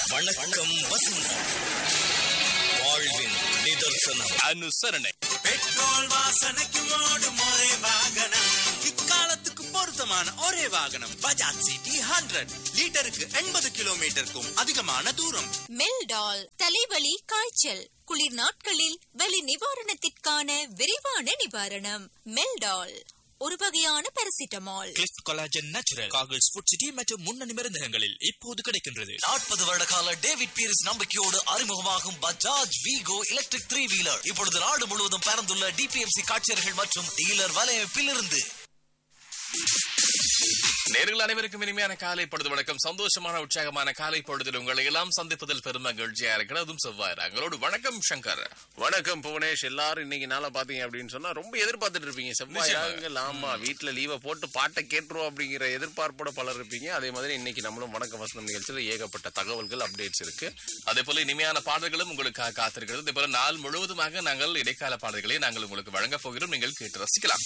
வணக்கம் வசந்தம் வாழ்வின் நிதர்சனம் அனுசரணை பெட்ரோல் வாசனைக்கு ஓடும் ஒரே வாகனம் இக்காலத்துக்கு பொருத்தமான ஒரே வாகனம் பஜாஜ் சிட்டி ஹண்ட்ரட் லிட்டருக்கு எண்பது கிலோமீட்டருக்கும் அதிகமான தூரம் மெல்டால் தலைவலி காய்ச்சல் குளிர் நாட்களில் வலி நிவாரணத்திற்கான விரைவான நிவாரணம் மெல்டால் ஒரு வகையான பாராசிட்டமால் கிளிஃப்ட் கொலாஜன் நேச்சுரல் காகிள்ஸ் ஃபுட் சிட்டி மற்றும் முன்னணி மருந்தகங்களில் இப்போது கிடைக்கின்றது நாற்பது வருட கால டேவிட் பீரிஸ் நம்பிக்கையோடு அறிமுகமாகும் பஜாஜ் வீகோ எலக்ட்ரிக் த்ரீ வீலர் இப்பொழுது நாடு முழுவதும் பறந்துள்ள டிபிஎம்சி காட்சியர்கள் மற்றும் டீலர் வலையமைப்பில் இருந்து நேர்கள் அனைவருக்கும் இனிமையான காலை பொழுது வணக்கம் சந்தோஷமான உற்சாகமான காலை பொழுதில் உங்களை எல்லாம் சந்திப்பதில் பெரும் மகிழ்ச்சியா இருக்கிறது அதுவும் செவ்வாய் எங்களோடு வணக்கம் சங்கர் வணக்கம் புவனேஷ் எல்லாரும் இன்னைக்கு நாள பாத்தீங்க அப்படின்னு சொன்னா ரொம்ப எதிர்பார்த்துட்டு இருப்பீங்க செவ்வாய்கள் ஆமா வீட்டுல லீவை போட்டு பாட்டை கேட்டுருவோம் அப்படிங்கிற எதிர்பார்ப்போட பலர் இருப்பீங்க அதே மாதிரி இன்னைக்கு நம்மளும் வணக்கம் வசனம் நிகழ்ச்சியில ஏகப்பட்ட தகவல்கள் அப்டேட்ஸ் இருக்கு அதே போல இனிமையான பாடல்களும் உங்களுக்காக காத்திருக்கிறது அதே போல நாள் முழுவதுமாக நாங்கள் இடைக்கால பாடல்களை நாங்கள் உங்களுக்கு வழங்கப் போகிறோம் நீங்கள் கேட்டு ரசிக்கலாம்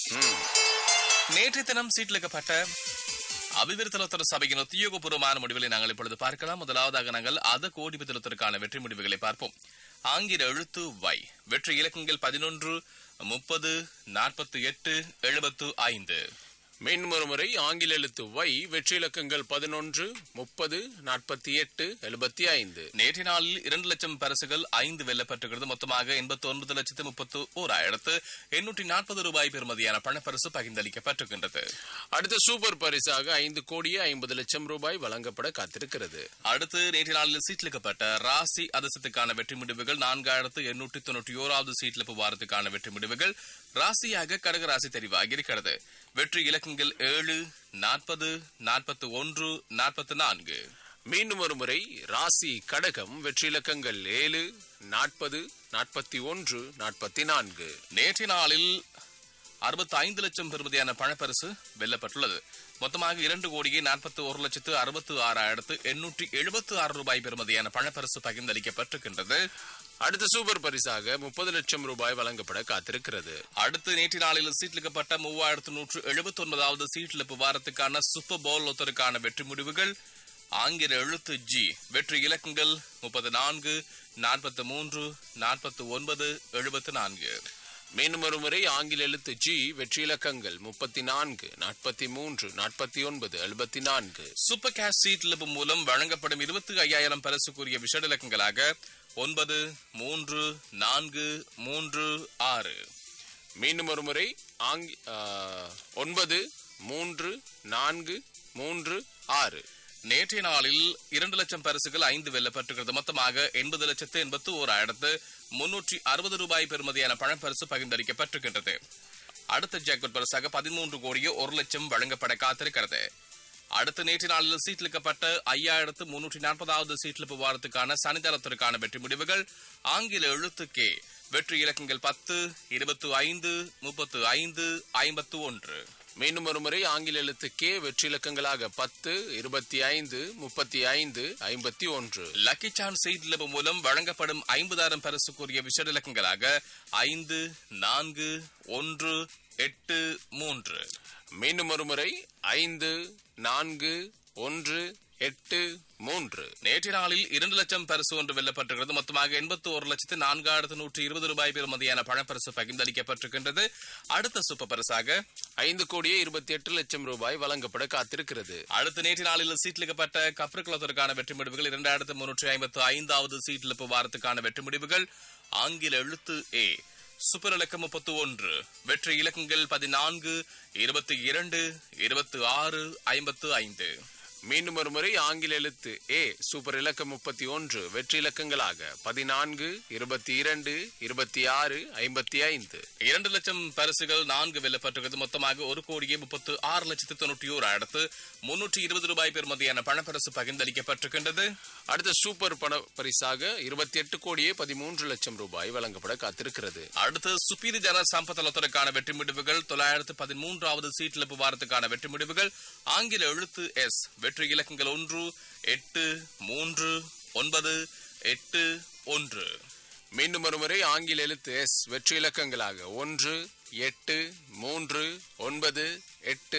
நேற்று தினம் சீட்டிலிக்கப்பட்ட அபிவிருத்தலோத்தர சபையின் உத்தியோகபூர்வமான முடிவுகளை நாங்கள் இப்பொழுது பார்க்கலாம் முதலாவதாக நாங்கள் அத கோடிபத்திரத்திற்கான வெற்றி முடிவுகளை பார்ப்போம் ஆங்கில எழுத்து வை வெற்றி இலக்கங்கள் பதினொன்று முப்பது நாற்பத்தி எட்டு எழுபத்து ஐந்து மீண்டும் ஒரு முறை ஆங்கில எழுத்து வை வெற்றி இலக்கங்கள் பதினொன்று முப்பது நாற்பத்தி எட்டு எழுபத்தி ஐந்து நேற்று நாளில் இரண்டு லட்சம் பரிசுகள் ஐந்து வெல்லப்பட்டிருக்கிறது மொத்தமாக எண்பத்தி ஒன்பது லட்சத்து முப்பத்து ஓராயிரத்து எண்ணூற்றி நாற்பது ரூபாய் பெறுமதியான பணப்பரிசு பகிர்ந்தளிக்கப்பட்டிருக்கின்றது அடுத்த சூப்பர் பரிசாக ஐந்து கோடியே ஐம்பது லட்சம் ரூபாய் வழங்கப்பட காத்திருக்கிறது அடுத்து நேற்று நாளில் சீட்லிக்கப்பட்ட ராசி அதிர்ஷ்டத்துக்கான வெற்றி முடிவுகள் நான்காயிரத்து எண்ணூற்றி தொண்ணூற்றி ஓராவது சீட்லிப்பு வாரத்துக்கான வெற்றி முடிவுகள் ராசியாக கடகராசி தெரிவாகி இருக்கிறது வெற்றி இலக்கங்கள் ஏழு நாற்பது நாற்பத்தி ஒன்று நாற்பத்தி நான்கு மீண்டும் ஒரு முறை ராசி கடகம் வெற்றி இலக்கங்கள் ஏழு நாற்பது நாற்பத்தி ஒன்று நாற்பத்தி நான்கு நேற்றைய நாளில் அறுபத்தி ஐந்து லட்சம் பெறுமதியான பணப்பரிசு வெல்லப்பட்டுள்ளது மொத்தமாக இரண்டு கோடியே நாற்பத்தி ஒரு லட்சத்து அறுபத்து ஆறாயிரத்து எண்ணூற்றி எழுபத்து ஆறு ரூபாய் பெறுமதியான பணப்பரிசு பகிர்ந்தளிக்கப்பட்டிருக்கின்றது அடுத்த சூப்பர் பரிசாக முப்பது லட்சம் ரூபாய் வழங்கப்பட காத்திருக்கிறது அடுத்து நேற்று நாளில் சீட்லிக்கப்பட்ட மூவாயிரத்து நூற்று எழுபத்தி ஒன்பதாவது சீட்லிப்பு வாரத்துக்கான சூப்பர் பவுல் ஒத்தருக்கான வெற்றி முடிவுகள் ஆங்கில எழுத்து ஜி வெற்றி இலக்கங்கள் முப்பது நான்கு நாற்பத்தி மூன்று நாற்பத்தி ஒன்பது எழுபத்து நான்கு மீண்டும் ஒரு முறை ஆங்கில எழுத்து ஜி வெற்றி இலக்கங்கள் முப்பத்தி நான்கு நாற்பத்தி மூன்று நாற்பத்தி ஒன்பது எழுபத்தி நான்கு சூப்பர் கேஷ் சீட்லிப்பு மூலம் வழங்கப்படும் இருபத்தி ஐயாயிரம் பரிசுக்குரிய விஷட இலக்கங்களாக ஒன்பது மூன்று நான்கு மூன்று ஆறு மீண்டும் ஒரு முறை ஆங்கி ஆ, ஒன்பது மூன்று நான்கு மூன்று ஆறு நேற்றைய நாளில் இரண்டு லட்சம் பரிசுகள் ஐந்து வெல்லப்பட்டிருக்கிறது மொத்தமாக எண்பது லட்சத்து எண்பத்து ஓராயிரத்து முன்னூற்றி அறுபது ரூபாய் பெறுமதியான பணப்பரிசு பகிர்ந்தளிக்கப்பட்டிருக்கின்றது அடுத்த ஜாக்பாட் பரிசாக பதிமூன்று கோடியே ஒரு லட்சம் வழங்கப்பட காத்திருக்கிறது அடுத்த நேற்று நாளில் சீட்லிக்கப்பட்ட ஐயாயிரத்து முன்னூற்றி நாற்பதாவது சீட்லிப்பு வாரத்துக்கான சனிதளத்திற்கான வெற்றி முடிவுகள் ஆங்கில எழுத்து கே வெற்றி இலக்கங்கள் பத்து இருபத்து ஐந்து முப்பத்து ஐந்து ஐம்பத்து ஒன்று மீண்டும் ஒரு முறை ஆங்கில எழுத்து கே வெற்றி இலக்கங்களாக பத்து இருபத்தி ஐந்து முப்பத்தி ஐந்து ஐம்பத்தி ஒன்று லக்கி சான்ஸ் சீட்லிப்பு மூலம் வழங்கப்படும் ஐம்பதாயிரம் பரிசுக்குரிய விஷட இலக்கங்களாக ஐந்து நான்கு ஒன்று எட்டு மூன்று மீண்டும் ஒரு முறை ஐந்து நான்கு ஒன்று எட்டு மூன்று நேற்று நாளில் இரண்டு லட்சம் பரிசு ஒன்று வெல்லப்பட்டிருக்கிறது மொத்தமாக எண்பத்தி ஒரு லட்சத்து நான்காயிரத்து நூற்றி இருபது ரூபாய் பெறுமதியான பணப்பரிசு பகிர்ந்தளிக்கப்பட்டிருக்கின்றது அடுத்த சூப்பர் பரிசாக ஐந்து கோடியே இருபத்தி எட்டு லட்சம் ரூபாய் வழங்கப்பட காத்திருக்கிறது அடுத்த நேற்று நாளில் சீட்லிக்கப்பட்ட கப்ருக்குளத்திற்கான வெற்றி முடிவுகள் இரண்டாயிரத்து முன்னூற்றி ஐம்பத்து ஐந்தாவது சீட்லிப்பு வாரத்துக்கான வெற்றி முடிவுகள் ஆங்கில எழுத்து ஏ சூப்பர் இலக்கம் முப்பத்து ஒன்று வெற்றி இலக்கங்கள் பதினான்கு இருபத்தி இரண்டு இருபத்தி ஆறு ஐம்பத்து ஐந்து மீண்டும் ஒரு முறை ஆங்கில எழுத்து ஏ சூப்பர் இலக்கம் முப்பத்தி ஒன்று வெற்றி இலக்கங்களாக பதினான்கு இருபத்தி இரண்டு இருபத்தி ஆறு ஐம்பத்தி ஐந்து இரண்டு லட்சம் பரிசுகள் நான்கு வெல்லப்பட்டிருக்கிறது மொத்தமாக ஒரு கோடியே முப்பத்து ஆறு லட்சத்து தொண்ணூற்றி ஓராயிரத்து முன்னூற்றி இருபது ரூபாய் பெறுமதியான பணப்பரிசு பகிர்ந்தளிக்கப்பட்டிருக்கின்றது அடுத்த சூப்பர் பண பரிசாக இருபத்தி எட்டு கோடியே பதிமூன்று லட்சம் ரூபாய் வழங்கப்பட காத்திருக்கிறது அடுத்து சுப்பீரி ஜன சம்பத்தலத்திற்கான வெற்றி முடிவுகள் தொள்ளாயிரத்து பதிமூன்றாவது சீட்டிழப்பு வாரத்துக்கான வெற்றி முடிவுகள் ஆங்கில எழுத்து எஸ் வெற்றி இலக்கங்கள் ஒன்று எட்டு மூன்று ஒன்பது எட்டு ஒன்று மீண்டும் ஒரு முறை ஆங்கில எழுத்து எஸ் வெற்றி இலக்கங்களாக ஒன்று எட்டு மூன்று ஒன்பது எட்டு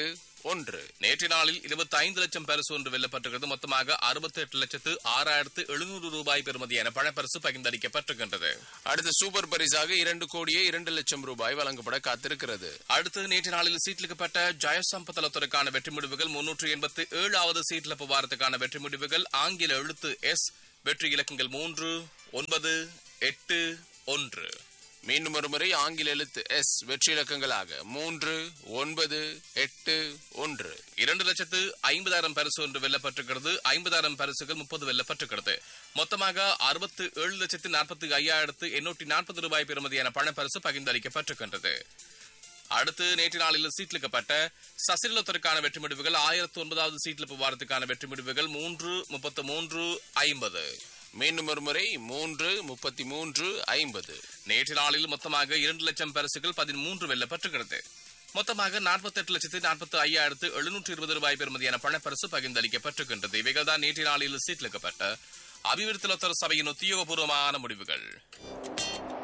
ஒன்று நேற்று நாளில் இருபத்தி ஐந்து லட்சம் பரிசு ஒன்று வெல்லப்பட்டிருக்கிறது மொத்தமாக அறுபத்தி எட்டு லட்சத்து ஆறாயிரத்து எழுநூறு ரூபாய் பெறுமதியான பணப்பரிசு பகிர்ந்தளிக்கப்பட்டிருக்கின்றது அடுத்த சூப்பர் பரிசாக இரண்டு கோடியே இரண்டு லட்சம் ரூபாய் வழங்கப்பட காத்திருக்கிறது அடுத்து நேற்று நாளில் சீட்லிக்கப்பட்ட ஜெயசம்பதலத்துறைக்கான வெற்றி முடிவுகள் முன்னூற்று எண்பத்தி ஏழாவது சீட்ல வாரத்துக்கான வெற்றி முடிவுகள் ஆங்கில எழுத்து எஸ் வெற்றி இலக்கங்கள் மூன்று ஒன்பது எட்டு ஒன்று மீண்டும் ஒரு முறை ஆங்கில எழுத்து எஸ் வெற்றி இலக்கங்களாக மூன்று ஒன்பது எட்டு ஒன்று இரண்டு லட்சத்து ஐம்பதாயிரம் பரிசு ஒன்று வெல்லப்பட்டிருக்கிறது ஐம்பதாயிரம் பரிசுகள் முப்பது வெல்லப்பட்டிருக்கிறது மொத்தமாக அறுபத்து ஏழு லட்சத்து நாற்பத்தி ஐயாயிரத்து எண்ணூற்றி நாற்பது ரூபாய் பெறுமதியான பணப்பரிசு பகிர்ந்தளிக்கப்பட்டிருக்கின்றது அடுத்து நேற்று நாளில் சீட்லிக்கப்பட்ட சசிரலத்திற்கான வெற்றி முடிவுகள் ஆயிரத்து ஒன்பதாவது சீட்லிப்பு வாரத்துக்கான வெற்றி முடிவுகள் மூன்று முப்பத்து மூன்று ஐம்பது மீண்டும் ஒரு முறை மூன்று முப்பத்தி மூன்று ஐம்பது நேற்று நாளில் மொத்தமாக இரண்டு லட்சம் பரிசுகள் பதிமூன்று வெல்லப்பட்டிருக்கிறது மொத்தமாக நாற்பத்தி எட்டு லட்சத்து நாற்பத்தி ஐயாயிரத்து எழுநூற்று இருபது ரூபாய் பெறுமதியான பணப்பரிசு பகிர்ந்தளிக்கப்பட்டிருக்கின்றது இவைகள் தான் நேற்று நாளில் சீட்லிக்கப்பட்ட அபிவிருத்தி லொத்தர் சபையின் உத்தியோகபூர்வமான முடிவுகள்